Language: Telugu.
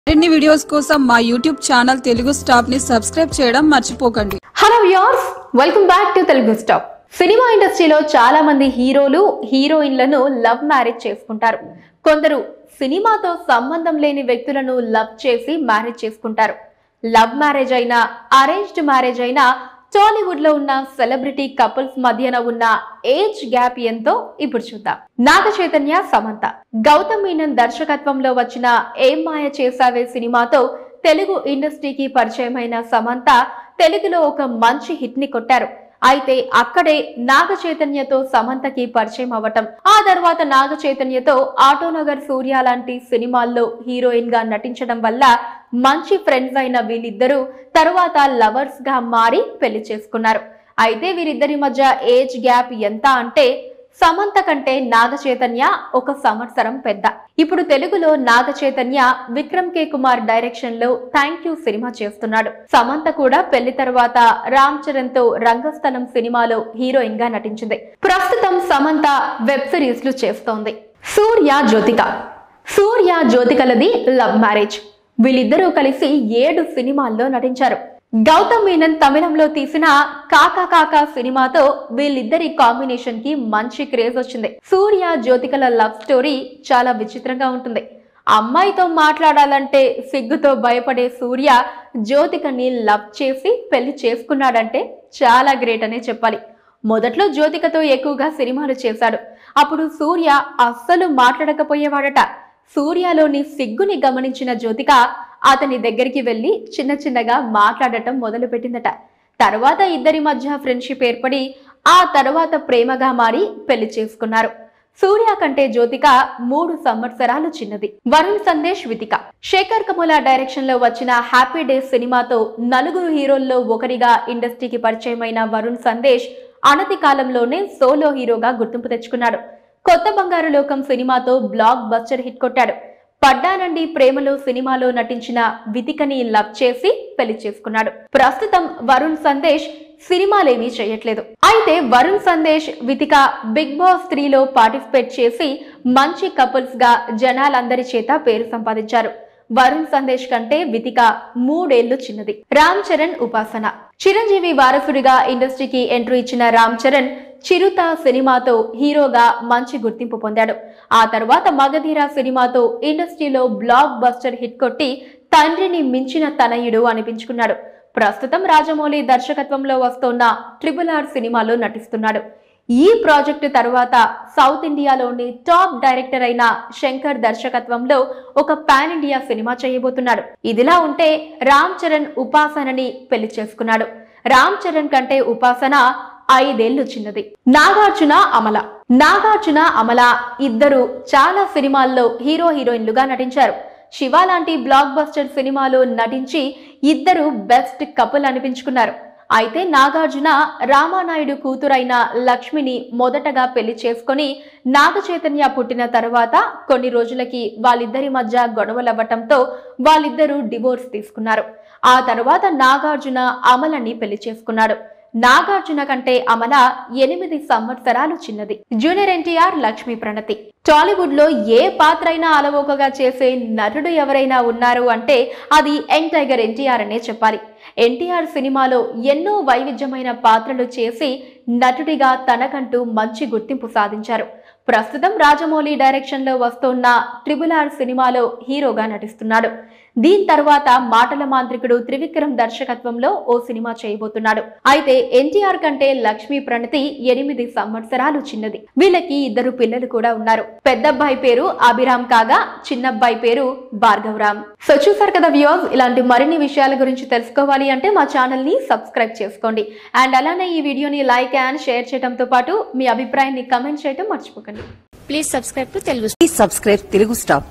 మరిన్ని వీడియోస్ కోసం మా యూట్యూబ్ ఛానల్ తెలుగు స్టాప్ ని సబ్స్క్రైబ్ చేయడం మర్చిపోకండి hello viewers welcome back to Telugu stop సినిమా ఇండస్ట్రీలో చాలా మంది హీరోలు హీరోయిన్లను లవ్ మ్యారేజ్ చేసుకుంటారు కొందరు సినిమాతో సంబంధం లేని వ్యక్తులను లవ్ చేసి మ్యారేజ్ చేసుకుంటారు లవ్ మ్యారేజ్ అయినా అరేంజ్డ్ మ్యారేజ్ అయినా టాలీవుడ్ లో ఉన్న సెలబ్రిటీ కపుల్స్ మధ్యన ఉన్న ఏజ్ గ్యాప్ ఎంతో ఇప్పుడు చూద్దాం నాగ చైతన్య సమంత గౌతమ్ మీనన్ దర్శకత్వంలో వచ్చిన ఏం మాయ చేసావే సినిమాతో తెలుగు ఇండస్ట్రీకి పరిచయమైన సమంత తెలుగులో ఒక మంచి హిట్ ని కొట్టారు అయితే అక్కడే నాగ చైతన్యతో సమంతకి పరిచయం అవ్వటం ఆ తర్వాత నాగ చైతన్యతో ఆటోనగర్ సూర్య లాంటి సినిమాల్లో హీరోయిన్ గా నటించడం వల్ల మంచి ఫ్రెండ్స్ అయిన వీళ్ళిద్దరూ తరువాత లవర్స్ గా మారి పెళ్లి చేసుకున్నారు అయితే వీరిద్దరి మధ్య ఏజ్ గ్యాప్ ఎంత అంటే సమంత కంటే నాగ చైతన్య ఒక సంవత్సరం పెద్ద ఇప్పుడు తెలుగులో నాగ చైతన్య విక్రమ్ కే కుమార్ డైరెక్షన్ లో థ్యాంక్ యూ సినిమా చేస్తున్నాడు సమంత కూడా పెళ్లి తర్వాత రామ్ చరణ్ తో రంగస్థలం సినిమాలో హీరోయిన్ గా నటించింది ప్రస్తుతం సమంత వెబ్ సిరీస్ లు చేస్తోంది సూర్య జ్యోతిక సూర్య జ్యోతికలది లవ్ మ్యారేజ్ వీళ్ళిద్దరూ కలిసి ఏడు సినిమాల్లో నటించారు గౌతమ్ మీనన్ తమిళంలో తీసిన కాకా కాకా సినిమాతో వీళ్ళిద్దరి కాంబినేషన్ కి మంచి క్రేజ్ వచ్చింది సూర్య జ్యోతికల లవ్ స్టోరీ చాలా విచిత్రంగా ఉంటుంది అమ్మాయితో మాట్లాడాలంటే సిగ్గుతో భయపడే సూర్య జ్యోతికని లవ్ చేసి పెళ్లి చేసుకున్నాడంటే చాలా గ్రేట్ అనే చెప్పాలి మొదట్లో జ్యోతికతో ఎక్కువగా సినిమాలు చేశాడు అప్పుడు సూర్య అస్సలు మాట్లాడకపోయేవాడట సూర్యలోని సిగ్గుని గమనించిన జ్యోతిక అతని దగ్గరికి వెళ్లి చిన్న చిన్నగా మాట్లాడటం మొదలుపెట్టిందట తర్వాత ఇద్దరి మధ్య ఫ్రెండ్షిప్ ఏర్పడి ఆ తర్వాత ప్రేమగా మారి పెళ్లి చేసుకున్నారు సూర్య కంటే జ్యోతిక మూడు సంవత్సరాలు చిన్నది వరుణ్ సందేశ్ వితిక శేఖర్ కమల డైరెక్షన్ లో వచ్చిన హ్యాపీ డేస్ సినిమాతో నలుగురు హీరోల్లో ఒకరిగా ఇండస్ట్రీకి పరిచయమైన వరుణ్ సందేశ్ అనతి కాలంలోనే సోలో హీరోగా గుర్తింపు తెచ్చుకున్నాడు కొత్త బంగారు లోకం సినిమాతో బ్లాక్ బస్టర్ హిట్ కొట్టాడు పడ్డానండి ప్రేమలో సినిమాలో నటించిన వితికని లవ్ చేసి పెళ్లి చేసుకున్నాడు ప్రస్తుతం వరుణ్ సందేశ్ సినిమాలేమీ చేయట్లేదు అయితే వరుణ్ సందేశ్ వితిక బిగ్ బాస్ త్రీలో పార్టిసిపేట్ చేసి మంచి కపుల్స్ గా జనాలందరి చేత పేరు సంపాదించారు వరుణ్ సందేశ్ కంటే వితిక మూడేళ్లు చిన్నది రామ్ చరణ్ ఉపాసన చిరంజీవి వారసుడిగా ఇండస్ట్రీకి ఎంట్రీ ఇచ్చిన రామ్ చరణ్ చిరుత సినిమాతో హీరోగా మంచి గుర్తింపు పొందాడు ఆ తర్వాత మగధీర సినిమాతో ఇండస్ట్రీలో బ్లాక్ బస్టర్ హిట్ కొట్టి తండ్రిని మించిన తనయుడు అనిపించుకున్నాడు ప్రస్తుతం రాజమౌళి దర్శకత్వంలో వస్తోన్న ట్రిపుల్ ఆర్ సినిమాలో నటిస్తున్నాడు ఈ ప్రాజెక్టు తరువాత సౌత్ ఇండియాలోని టాప్ డైరెక్టర్ అయిన శంకర్ దర్శకత్వంలో ఒక పాన్ ఇండియా సినిమా చేయబోతున్నాడు ఇదిలా ఉంటే రామ్ చరణ్ ఉపాసనని పెళ్లి చేసుకున్నాడు రామ్ చరణ్ కంటే ఉపాసన ఐదేళ్లు చిన్నది నాగార్జున అమల నాగార్జున అమల ఇద్దరు చాలా సినిమాల్లో హీరో హీరోయిన్లుగా నటించారు శివ లాంటి బ్లాక్ బస్టర్ సినిమాలో నటించి ఇద్దరు బెస్ట్ కపుల్ అనిపించుకున్నారు అయితే నాగార్జున రామానాయుడు కూతురైన లక్ష్మిని మొదటగా పెళ్లి చేసుకొని నాగ చైతన్య పుట్టిన తర్వాత కొన్ని రోజులకి వాళ్ళిద్దరి మధ్య గొడవలవ్వటంతో వాళ్ళిద్దరూ డివోర్స్ తీసుకున్నారు ఆ తర్వాత నాగార్జున అమలని పెళ్లి చేసుకున్నాడు నాగార్జున కంటే అమల ఎనిమిది సంవత్సరాలు చిన్నది జూనియర్ ఎన్టీఆర్ లక్ష్మీ ప్రణతి టాలీవుడ్ లో ఏ పాత్ర అయినా అలవోకగా చేసే నటుడు ఎవరైనా ఉన్నారు అంటే అది యంగ్ టైగర్ ఎన్టీఆర్ అనే చెప్పాలి ఎన్టీఆర్ సినిమాలో ఎన్నో వైవిధ్యమైన పాత్రలు చేసి నటుడిగా తనకంటూ మంచి గుర్తింపు సాధించారు ప్రస్తుతం రాజమౌళి డైరెక్షన్ లో వస్తున్న ట్రిబుల్ ఆర్ సినిమాలో హీరోగా నటిస్తున్నాడు దీని తర్వాత మాటల మాంత్రికుడు త్రివిక్రమ్ దర్శకత్వంలో ఓ సినిమా చేయబోతున్నాడు అయితే ఎన్టీఆర్ కంటే లక్ష్మీ ప్రణతి ఎనిమిది సంవత్సరాలు చిన్నది వీళ్ళకి ఇద్దరు పిల్లలు కూడా ఉన్నారు పెద్దబ్బాయి పేరు అభిరామ్ కాగా చిన్నబ్బాయి పేరు భార్గవరామ్ సో చూసారు కదా వ్యూస్ ఇలాంటి మరిన్ని విషయాల గురించి తెలుసుకోవాలి అంటే మా ఛానల్ ని సబ్స్క్రైబ్ చేసుకోండి అండ్ అలానే ఈ వీడియోని లైక్ అండ్ షేర్ చేయడంతో పాటు మీ అభిప్రాయాన్ని కమెంట్ చేయడం మర్చిపోకండి please subscribe to Telugu Please subscribe Telugu Star.